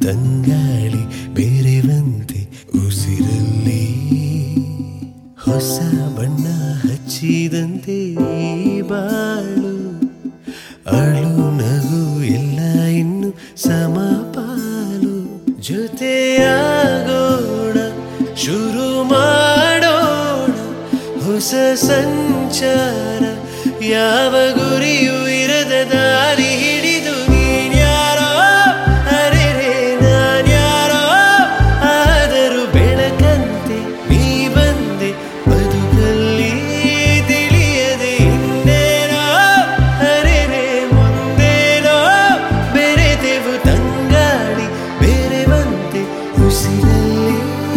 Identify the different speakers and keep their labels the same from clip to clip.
Speaker 1: ತಂಗಾಳಿ ಬೇರೆವಂತೆ ಉಸಿರಲ್ಲಿ ಹೊಸ ಬಣ್ಣ ಹಚ್ಚಿದಂತೆ ಈ ಬಾಳು ಅಳು ನಗು ಎಲ್ಲ ಇನ್ನು ಸಮಪಾಲು ಜೊತೆಯಾಗೋಣ ಶುರು ಮಾಡೋಣ ಹೊಸ ಸಂಚಾರ ಯಾವ ಗುರಿಯೂ ಇರದ ದಾರಿ ಹಿಡಿದು ನೀನ್ಯಾರೋ ಅರೆರೆ ನಾನ್ಯಾರೋ ಆದರೂ ಬೆಳಕಂತೆ ನೀ ಬಂದೆ ಬದುಕಲ್ಲಿ ತಿಳಿಯದೆ ಇನ್ನೇನೋ ಅರೆರೆ ಮುಂದೇನೋ ಬೆರೆತೆವು ತಂಗಾಳಿ ಬೇರೆವಂತೆ ಉಸಿರಲ್ಲಿ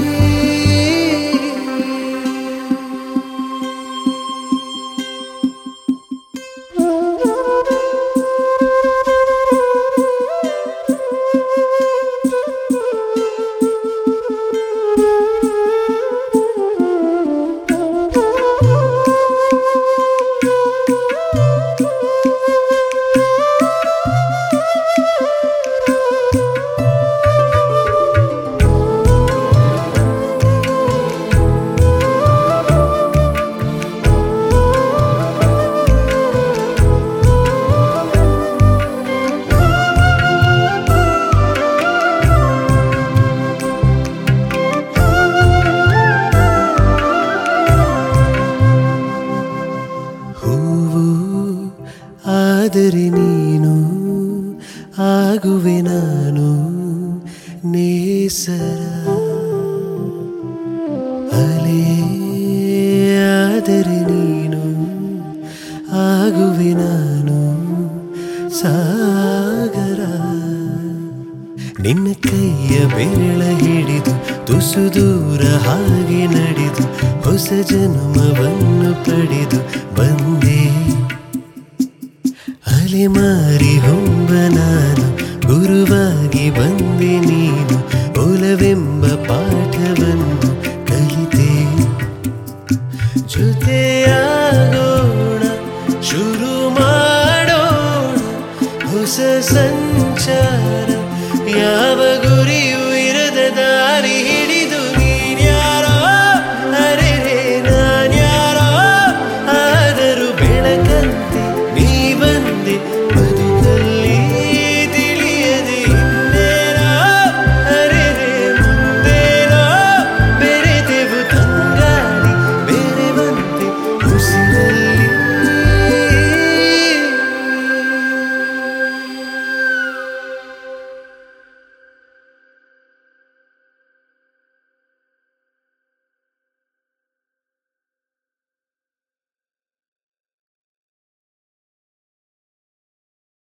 Speaker 1: ಹೂವು ಆದರೆ ನೀನು ಆಗುವೆ ನಾನು ನೇಸರ ಅಲೆ ಆದರೆ ನೀನು ಆಗುವೆ ನಾನು ಸಾಗರ ನಿನ್ನ ಕೈಯ ಬೆರಳ ಹಿಡಿದು ತುಸು ದೂರ ಹಾಗೆ ನಡೆದು ಹೊಸ ಜನ್ಮವನ್ನು ಪಡೆದು ಬಂದೆ ಅಲೆಮಾರಿ ಹೊಂಬ ನಾನು ಗುರುವಾಗಿ ಬಂದೆ ನೀನು ಒಲವೆಂಬ ಪಾಠವನ್ನು ಕಲಿತೆ ಜೊತೆಯಾಗೋಣ ಶುರು ಮಾಡೋಣ ಹೊಸ ಸಂಚಾರ ಯಾವ